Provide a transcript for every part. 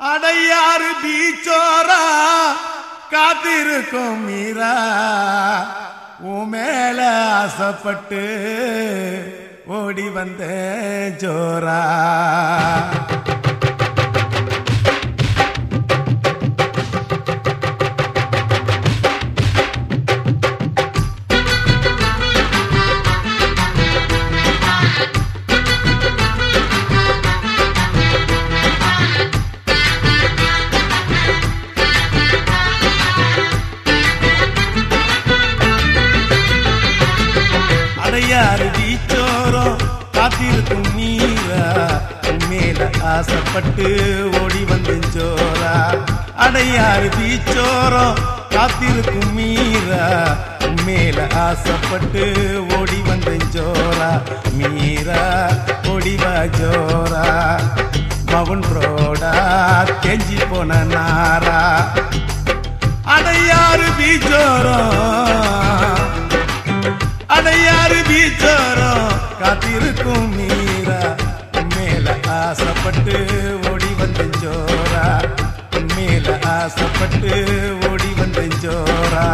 அடையாறு பீச்சோரா காத்திருக்கும் மீரா உன் மேல ஆசைப்பட்டு ஓடி வந்த ஜோரா அடையாறு பீச்சோரம் காத்திருக்கும் மீரா உன் மேல ஆசைப்பட்டு ஓடி வந்த ஜோரா அடையாறு பீச்சோரம் காத்திருக்கும் மீரா உன் மேல ஆசைப்பட்டு ஓடி வந்த ஜோரா மீரா ஓடிவா ஜோரா மவுன் ரோடா கெஞ்சி போன நாரா அடையாறு பீச்சோரம் அடையாறு பீச்சோரம் காத்திருக்கும் மீரா உன் மேல ஆசைப்பட்டு ஓடி வந்த ஜோரா உன் மேல ஆசைப்பட்டு ஓடி வந்த ஜோரா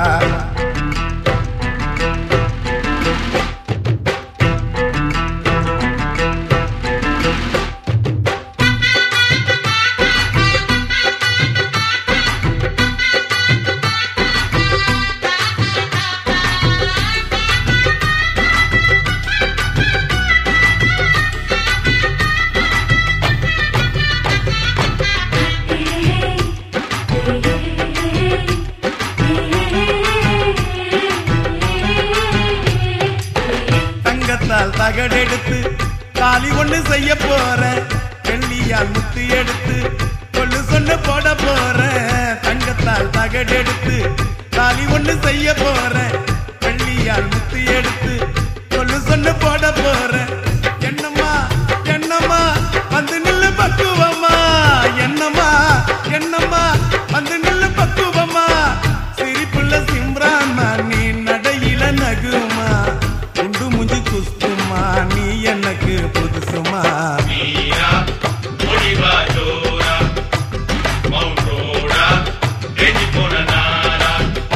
தங்கத்தால் தகடெடுத்து தாலி ஒண்ணு செய்ய போறேன் வெள்ளியால் முத்து எடுத்து கொள்ளு சொன்ன போட போறேன் தங்கத்தால் தகடெடுத்து தாலி ஒண்ணு செய்ய போறேன் வெள்ளியால் முத்து எடுத்து கொள்ளு சொன்ன போட போறேன் என்னம்மா என்னம்மா வந்து நில்லு பக்குவம்மா என்னம்மா என்னம்மா வந்து நில்லு பக்குவம்மா சிரிப்புள்ள சிம்ரான்மா நீ நடையில நகுமா குண்டு முஞ்சி குஸ்துமா நீ எனக்கு புதுசுமா மீரா முடிவா ஜோரா மவுண்ட் ரோடா கெஞ்சி போன நாரா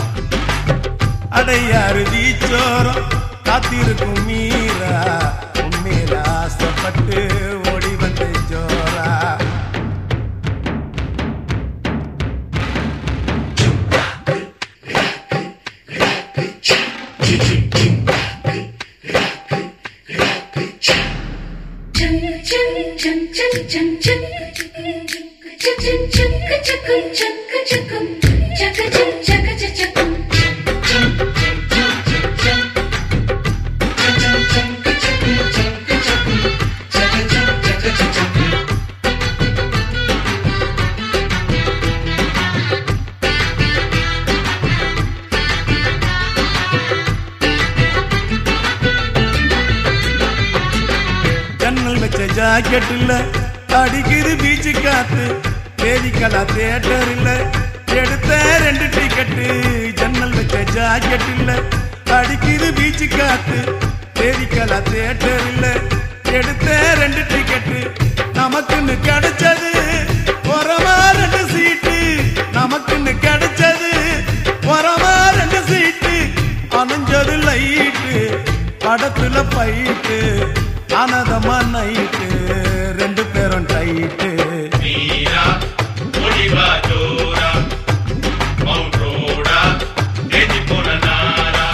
அடையாறு தீச்சோரம் காத்திருக்கும் மீரா உண்மையில ஆசைப்பட்டு ஓடி வந்த ஜோரா ஜன்னல் வச்ச ஜாக்கெட்டுல அடிக்குது பீச்சு காத்து தேதிக்கலா தியேட்டர்ல எடுத்த ரெண்டு டிக்கெட்டு ஜன்னல் வச்ச ஜாக்கெட்டுல அடிக்குது பீச்சு காத்து தேதிக்கலா தியேட்டர்ல எடுத்த ரெண்டு டிக்கெட்டு நமக்குன்னு கிடைச்சது உரமா ரெண்டு சீட்டு நமக்குன்னு கிடைச்சது உரமா ரெண்டு சீட்டு அணைஞ்சது லைட்டு படத்துல பைட்டு அனதமா நைட்டு ரெண்டு பேரும் டைட்டு மீரா முடிவா ஜோரா மவுண்ட் ரோடா கெஞ்சி போன நாரா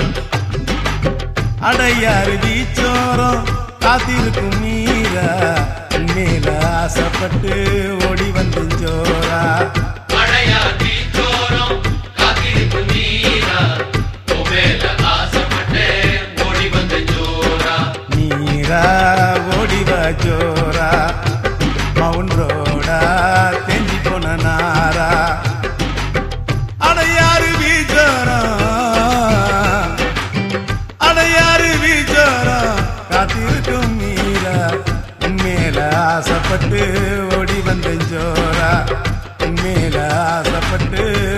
அடையாறு தீச்சோரம் காத்திருக்கும் மீரா மேல ஆசைப்பட்டு ஓடி வந்து ஜோரா அடையா தீச்சோரம் காத்திருக்கும் மீரா உன் மேல ஆசைப்பட்டு ஓடி வந்த ஜோரா மீரா ஓடிவா ஜோரா மவுன் ரோடா தெஞ்சி போன நாரா அடையாறு பீச்சோரம் அடையாறு பீச்சோரம் காத்திருக்கும் மீரா மேல ஆசைப்பட்டு ஓடி வந்த ஜோரா மேல ஆசைப்பட்டு